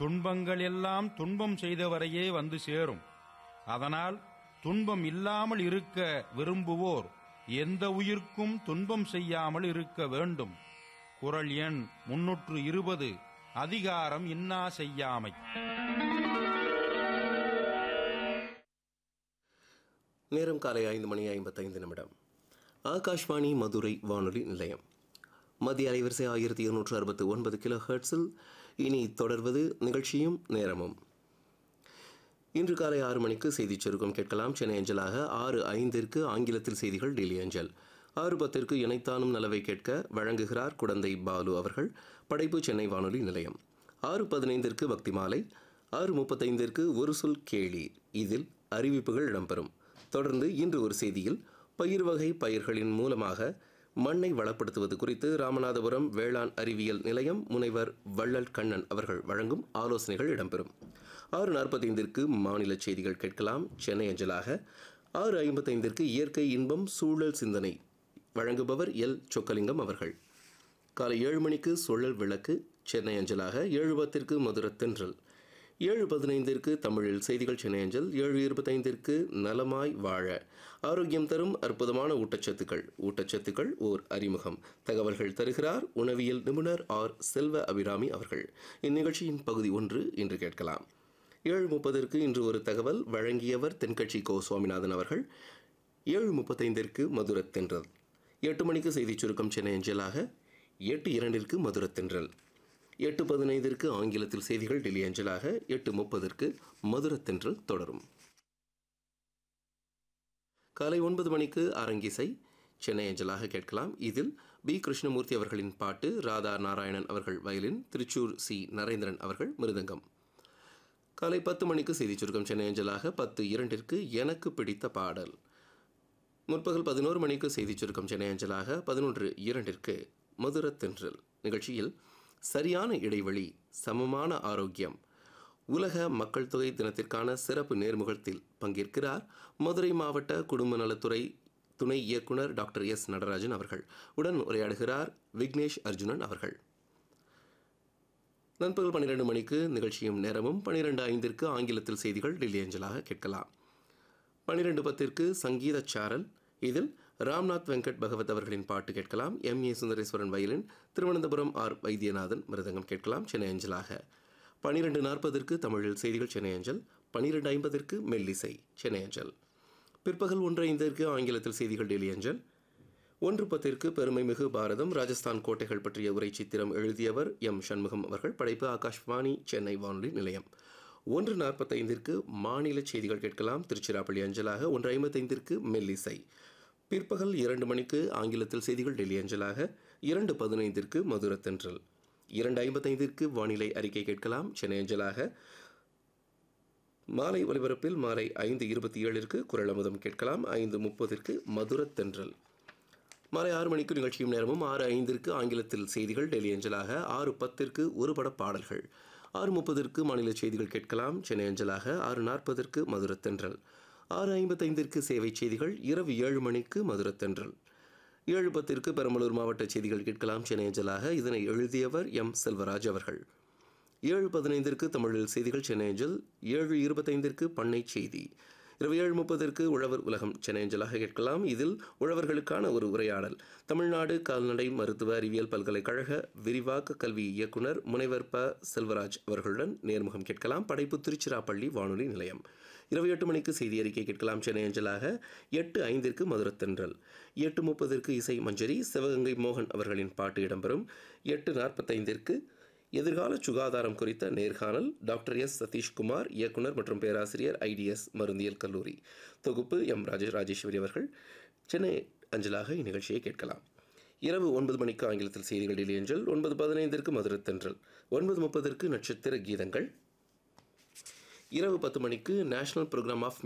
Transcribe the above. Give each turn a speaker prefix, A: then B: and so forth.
A: துன்பங்கள் எல்லாம் துன்பம் செய்தவரையே வந்து சேரும் அதனால் துன்பம் இல்லாமல் இருக்க விரும்புவோர் எந்த உயிர்க்கும் துன்பம் செய்யாமல் இருக்க வேண்டும் குறள் எண் முன்னூற்று இருபது அதிகாரம் இன்னா செய்யாமை
B: நேரம் காலை ஐந்து மணி ஐம்பத்தைந்து நிமிடம் ஆகாஷ்வாணி மதுரை வானொலி நிலையம் மத்திய அலைவரிசை ஆயிரத்தி இருநூற்று அறுபத்தி ஒன்பது கிலோ ஹெர்ட்ஸில் இனி தொடர்வது நிகழ்ச்சியும் நேரமும் இன்று காலை ஆறு மணிக்கு செய்திச் சுருக்கம் கேட்கலாம் சென்னை அஞ்சலாக ஆறு ஐந்திற்கு ஆங்கிலத்தில் செய்திகள் டெல்லி அஞ்சல் ஆறு பத்திற்கு இணைத்தானும் நலவை கேட்க வழங்குகிறார் குடந்தை பாலு அவர்கள் படைப்பு சென்னை வானொலி நிலையம் ஆறு பதினைந்திற்கு பக்தி மாலை ஆறு முப்பத்தைந்திற்கு ஒரு சொல் கேளி இதில் அறிவிப்புகள் இடம்பெறும் தொடர்ந்து இன்று ஒரு செய்தியில் பயிர் வகை பயிர்களின் மூலமாக மண்ணை வளப்படுத்துவது குறித்து ராமநாதபுரம் வேளாண் அறிவியல் நிலையம் முனைவர் வள்ளல் கண்ணன் அவர்கள் வழங்கும் ஆலோசனைகள் இடம்பெறும் ஆறு நாற்பத்தைந்திற்கு மாநில செய்திகள் கேட்கலாம் சென்னை அஞ்சலாக ஆறு ஐம்பத்தைந்திற்கு இயற்கை இன்பம் சூழல் சிந்தனை வழங்குபவர் எல் சொக்கலிங்கம் அவர்கள் காலை ஏழு மணிக்கு சுழல் விளக்கு சென்னை அஞ்சலாக ஏழு பத்திற்கு மதுர தென்றல் ஏழு பதினைந்திற்கு தமிழில் செய்திகள் சென்னை அஞ்சல் ஏழு இருபத்தைந்திற்கு நலமாய் வாழ ஆரோக்கியம் தரும் அற்புதமான ஊட்டச்சத்துக்கள் ஊட்டச்சத்துக்கள் ஓர் அறிமுகம் தகவல்கள் தருகிறார் உணவியல் நிபுணர் ஆர் செல்வ அபிராமி அவர்கள் இந்நிகழ்ச்சியின் பகுதி ஒன்று இன்று கேட்கலாம் ஏழு முப்பதற்கு இன்று ஒரு தகவல் வழங்கியவர் தென்கட்சி கோ சுவாமிநாதன் அவர்கள் ஏழு முப்பத்தைந்திற்கு மதுரத்தென்றல் எட்டு மணிக்கு செய்திச் சுருக்கம் சென்னை அஞ்சலாக எட்டு இரண்டிற்கு மதுரத்தென்றல் எட்டு பதினைந்திற்கு ஆங்கிலத்தில் செய்திகள் டெல்லி அஞ்சலாக எட்டு முப்பதற்கு மதுரத்தென்றல் தொடரும் காலை ஒன்பது மணிக்கு அரங்கிசை சென்னை அஞ்சலாக கேட்கலாம் இதில் பி கிருஷ்ணமூர்த்தி அவர்களின் பாட்டு ராதா நாராயணன் அவர்கள் வயலின் திருச்சூர் சி நரேந்திரன் அவர்கள் மிருதங்கம் காலை பத்து மணிக்கு செய்திச் சுருக்கம் சென்னை அஞ்சலாக பத்து இரண்டிற்கு எனக்கு பிடித்த பாடல் முற்பகல் பதினோரு மணிக்கு செய்திச் சுருக்கம் சென்னை அஞ்சலாக பதினொன்று இரண்டிற்கு மதுர தென்றல் நிகழ்ச்சியில் சரியான இடைவெளி சமமான ஆரோக்கியம் உலக மக்கள் தொகை தினத்திற்கான சிறப்பு நேர்முகத்தில் பங்கேற்கிறார் மதுரை மாவட்ட குடும்ப நலத்துறை துணை இயக்குனர் டாக்டர் எஸ் நடராஜன் அவர்கள் உடன் உரையாடுகிறார் விக்னேஷ் அர்ஜுனன் அவர்கள் நண்பகல் பன்னிரெண்டு மணிக்கு நிகழ்ச்சியும் நேரமும் பன்னிரெண்டு ஐந்திற்கு ஆங்கிலத்தில் செய்திகள் டெல்லி அஞ்சலாக கேட்கலாம் பன்னிரெண்டு பத்திற்கு சங்கீத சாரல் இதில் ராம்நாத் வெங்கட் பகவத் அவர்களின் பாட்டு கேட்கலாம் M A Sundareswaran violin Thiruvananthapuram R Vaidyanathan mridangam கேட்கலாம் சென்னை அஞ்சலாக பன்னிரெண்டு நாற்பதற்கு தமிழில் செய்திகள் சென்னை அஞ்சல் பன்னிரெண்டு ஐம்பதற்கு மெல்லிசை சென்னை அஞ்சல் பிற்பகல் ஒன்று ஐந்திற்கு ஆங்கிலத்தில் செய்திகள் டெல்லி அஞ்சல் ஒன்று பத்திற்கு பெருமைமிகு பாரதம் ராஜஸ்தான் கோட்டைகள் பற்றிய உரை சித்திரம் எழுதியவர் எம் சண்முகம் அவர்கள் படைப்பு ஆகாஷ்வாணி சென்னை வானொலி நிலையம் ஒன்று நாற்பத்தைந்திற்கு மாநில செய்திகள் கேட்கலாம் திருச்சிராப்பள்ளி அஞ்சலாக ஒன்று ஐம்பத்தைந்திற்கு மெல்லிசை பிற்பகல் இரண்டு மணிக்கு ஆங்கிலத்தில் செய்திகள் டெல்லி அஞ்சலாக இரண்டு பதினைந்திற்கு மதுரத்தென்றல் இரண்டு ஐம்பத்தைந்திற்கு வானிலை அறிக்கை கேட்கலாம் சென்னை அஞ்சலாக மாலை ஒலிபரப்பில் மாலை ஐந்து இருபத்தி ஏழிற்கு குரல் அமுதம் கேட்கலாம் ஐந்து முப்பதிற்கு மதுரத்தென்றல் மாலை ஆறு மணிக்கு நிகழ்ச்சியும் நேரமும் ஆறு ஐந்திற்கு ஆங்கிலத்தில் செய்திகள் டெல்லி அஞ்சலாக ஆறு பத்திற்கு ஒரு பட பாடல்கள் ஆறு முப்பதற்கு மாநில செய்திகள் கேட்கலாம் சென்னை அஞ்சலாக ஆறு நாற்பதற்கு மதுரத்தென்றல் ஆறு ஐம்பத்தைந்திற்கு சேவை செய்திகள் இரவு ஏழு மணிக்கு மதுரத்தென்றல் ஏழு பத்திற்கு பெரம்பலூர் மாவட்ட செய்திகள் கேட்கலாம் சென்னை அஞ்சலாக இதனை எழுதியவர் எம் செல்வராஜ் அவர்கள் ஏழு பதினைந்திற்கு தமிழில் செய்திகள் சென்னை அஞ்சல் ஏழு இருபத்தைந்திற்கு பண்ணை செய்தி இரவு ஏழு முப்பதற்கு உழவர் உலகம் சென்னை அஞ்சலாக கேட்கலாம் இதில் உழவர்களுக்கான ஒரு உரையாடல் தமிழ்நாடு கால்நடை மருத்துவ அறிவியல் பல்கலைக்கழக விரிவாக்க கல்வி இயக்குனர் முனைவர் ப செல்வராஜ் அவர்களுடன் நேர்முகம் கேட்கலாம் படைப்பு திருச்சிராப்பள்ளி வானொலி நிலையம் இரவு எட்டு மணிக்கு செய்தி அறிக்கை கேட்கலாம் சென்னை அஞ்சலாக எட்டு ஐந்திற்கு மதுரத்தென்றல் எட்டு முப்பதற்கு இசை மஞ்சரி சிவகங்கை மோகன் அவர்களின் பாட்டு இடம்பெறும் எட்டு நாற்பத்தைந்திற்கு எதிர்கால சுகாதாரம் குறித்த நேர்காணல் டாக்டர் எஸ் சதீஷ்குமார் இயக்குனர் மற்றும் பேராசிரியர் ஐடிஎஸ் மருந்தியல் கல்லூரி தொகுப்பு எம் ராஜ ராஜேஸ்வரி அவர்கள் சென்னை அஞ்சலாக இந்நிகழ்ச்சியை கேட்கலாம் இரவு ஒன்பது மணிக்கு ஆங்கிலத்தில் செய்திகள் டெல்லி அஞ்சல் ஒன்பது பதினைந்திற்கு மதுரத்தென்றல் ஒன்பது முப்பதற்கு நட்சத்திர கீதங்கள் இரவு பத்து மணிக்கு நேஷனல் ப்ரோக்ராம் ஆஃப்